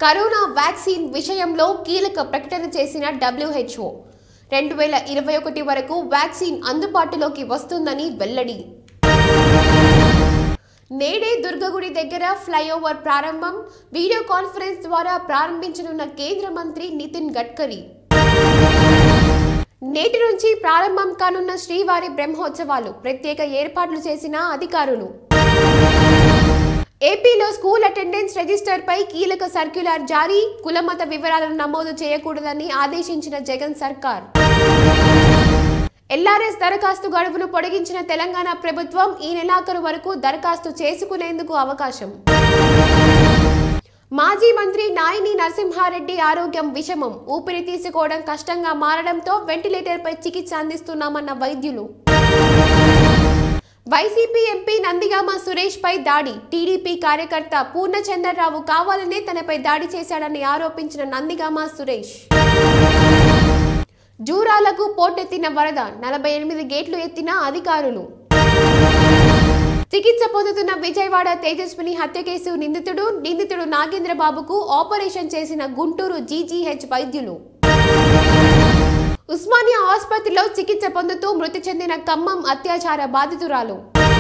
corona vaccine విషయంలో కీలక ప్రకటన చేసిన డబ్ల్యూహెచ్ఓ రెండు వేల ఇరవై ఒకటి వరకు వ్యాక్సిన్ అందుబాటులోకి వస్తుందని వెల్లడి నేడే దుర్గగుడి దగ్గర ఫ్లైఓవర్ ప్రారంభం వీడియో కాన్ఫరెన్స్ ద్వారా ప్రారంభించనున్న కేంద్ర మంత్రి నితిన్ గడ్కరీ నేటి నుంచి ప్రారంభం కానున్న శ్రీవారి బ్రహ్మోత్సవాలు ప్రత్యేక ఏర్పాట్లు చేసిన అధికారులు ఏపీలో స్కూల్ అటెండెన్స్ రిజిస్టర్ పై కీలక సర్క్యులర్ జారీ కులమత వివరాలను నమోదు చేయకూడదని ఆదేశించిన జగన్ సర్కార్ ఎల్ఆర్ఎస్ దరఖాస్తు గడువును పొడిగించిన తెలంగాణ ప్రభుత్వం ఈ నెలాఖరు వరకు దరఖాస్తు చేసుకునేందుకు అవకాశం మాజీ మంత్రి నాయిని నరసింహారెడ్డి ఆరోగ్యం విషమం ఊపిరి తీసుకోవడం కష్టంగా మారడంతో వెంటిలేటర్పై చికిత్స అందిస్తున్నామన్న వైద్యులు వైసీపీ ఎంపీ నందిగామ సురేష్ పై దాడి టీడీపీ కార్యకర్త పూర్ణచంద్రరావు కావాలనే తనపై దాడి చేశాడని ఆరోపించిన నందిగామ సురేష్ జూరాలకు పోటెత్తిన వరద నలభై ఎనిమిది గేట్లు ఎత్తిన అధికారులు చికిత్స పొందుతున్న విజయవాడ తేజస్విని హత్య కేసు నిందితుడు నిందితుడు నాగేంద్రబాబుకు ఆపరేషన్ చేసిన గుంటూరు జీజీహెచ్ వైద్యులు ఉస్మానియా ఆసుపత్రిలో చికిత్స పొందుతూ మృతి చెందిన ఖమ్మం అత్యాచార బాధితురాలు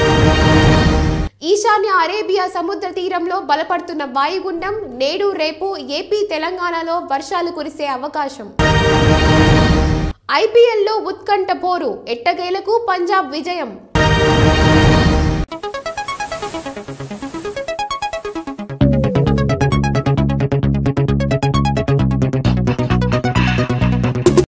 ఈశాన్య అరేబియా సముద్ర తీరంలో బలపడుతున్న వాయుగుండం నేడు రేపు ఏపీ తెలంగాణలో వర్షాలు కురిసే అవకాశం ఐపీఎల్లో ఉత్కంఠ పోరు ఎట్టకేలకు పంజాబ్ విజయం